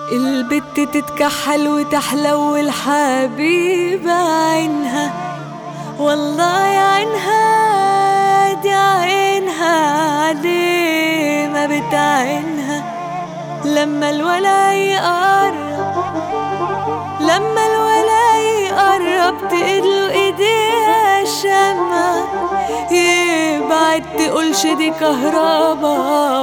البت تتكحل وتحلو الحبيبة عينها والله يا عينها دي عينها عليه ما بتعينها لما الولا يقرب لما الولا يقرب تقله ايديها الشمع يبعد تقولش دي كهربا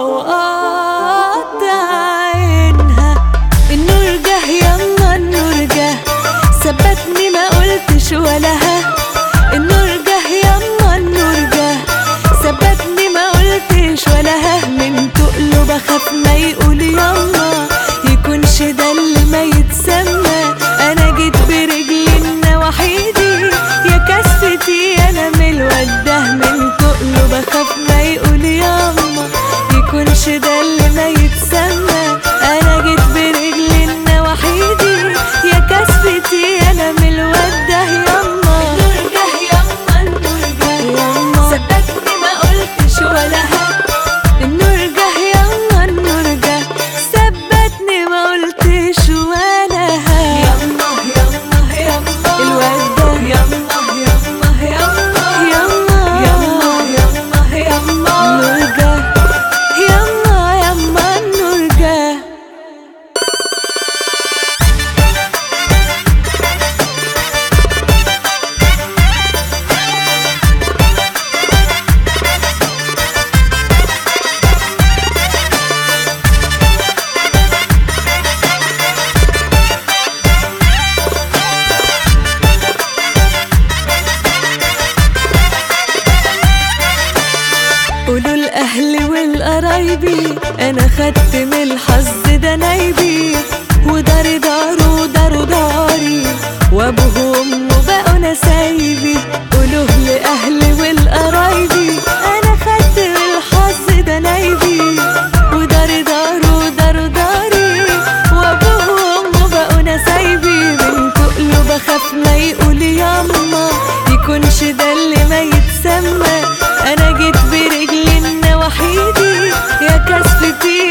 وقطع عينها النور جه يلا النور جه ثبتني ما قلتش ولا ها النور جه يلا النور جه ثبتني ما قلتش ولا ها من تقله بخاف ما يقول يلا يكونش ده اللي ما يتسمى انا جيت برجلي النواحيدي يا كستي انا من الواد ده من تقله بخاف ما يقول يلا يكونش ده اللي ما يتسمى انا جيت برجلي النواحيدي يا كستي انا من الواد ده يلا النور جه يلا النور جه يلا ثبتني ما قلتش ولا ها النور جه يلا النور جه ثبتني ما قلتش ولا ها يلا يلا يلا الواد ده يلا يلا يلا يلا يلا يلا يلا النور جه يلا يلا النور جه قولوا الاهل والقرايبي انا خدت من الحظ ده نايبي وداري داره وداره داري وابوه وامه بقوا نسايبي قولوا لاهلي والقرايبي انا خدت من الحظ ده نايبي وداري داره وداره داري وابوه وامه بقوا نسايبي من تقله بخاف ما يقول ياما يكونش ده اللي ما يتسمى انا جيت برجلي النواحيدي يا كسفتي